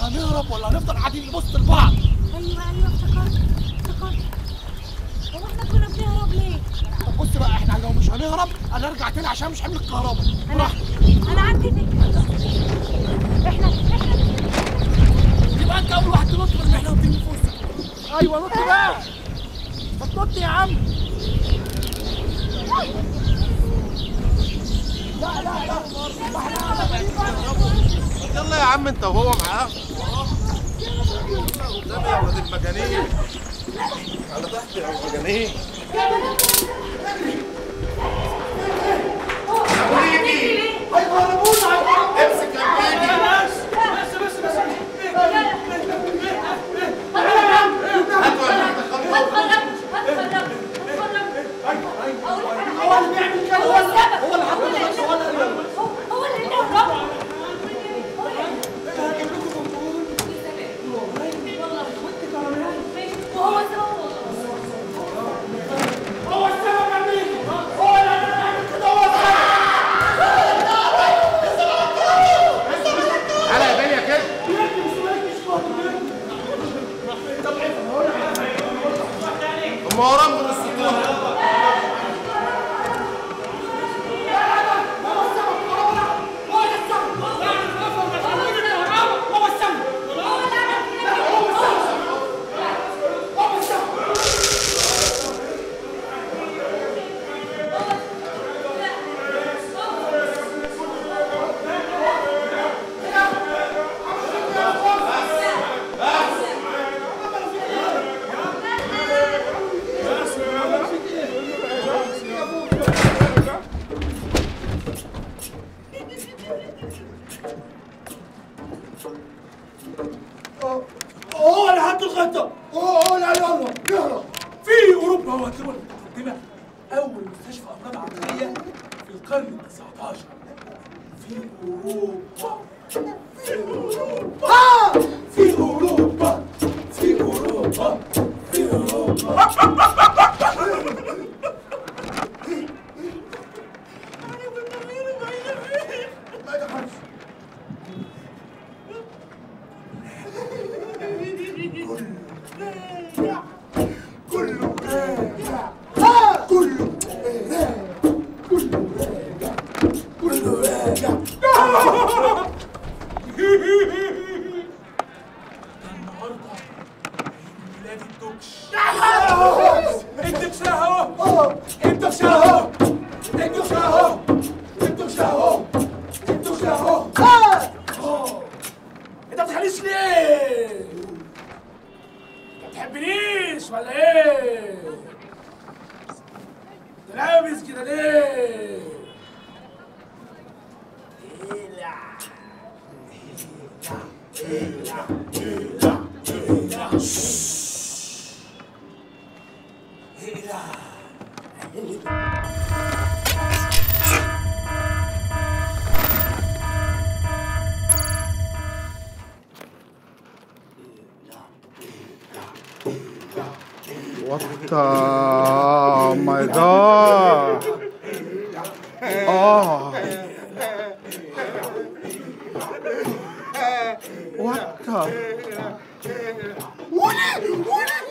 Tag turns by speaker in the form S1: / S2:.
S1: هنهرب ولا هنفضل قاعدين نبص لبعض
S2: ايوه ايوه افتكرت افتكرت هو احنا كنا بنهرب ليه؟
S1: طب بص بقى احنا لو مش هنهرب انا ارجع تاني عشان مش حمل الكهرباء
S2: انا
S1: براحتك
S2: انا عندي فكره احنا احنا
S1: يبقى انت اول واحد تنط من اللي احنا واقفين في وسط ايوه نط بقى ما تنط يا عم لا لا لا
S3: يلا يا عم انت وهو معاه قدام يا ولاد المجانين على تحت يا مجانين امسك يا مجانين هاتوا يا
S1: هو اللي بيعمل كده هو اللي هو اللي حط الخمسه هو اللي
S2: هو اللي هرب وهو سبب
S1: هو السبب يا مين هو اللي بيعمل كده هو السبب
S3: على يا بنيا كده هم وراهم من السطوح
S1: هو اللي حط الخطه هو هو اللي قال يلا نهرب في اوروبا هو هتلاقوا المقدمه اول مستشفى امراض عقليه في القرن ال 19 في اوروبا في اوروبا في اوروبا في اوروبا في اوروبا ما تخافش كله راجع ها كله راجع كله راجع كله راجع النهارده عيد ميلاد الدوكش انت بشاه اهو انت بشاه اهو انت بشاه اهو انت بشاه اهو انت بشاه اهو اه انت ما بتخليش ليه؟ ما بتحبنيش ولا ايه؟ انت لابس كده ليه؟ إيلا. إيلا. إيلا. إيلا. إيلا. شش. إيلا.
S3: What the my god Oh What the
S1: ولي ولي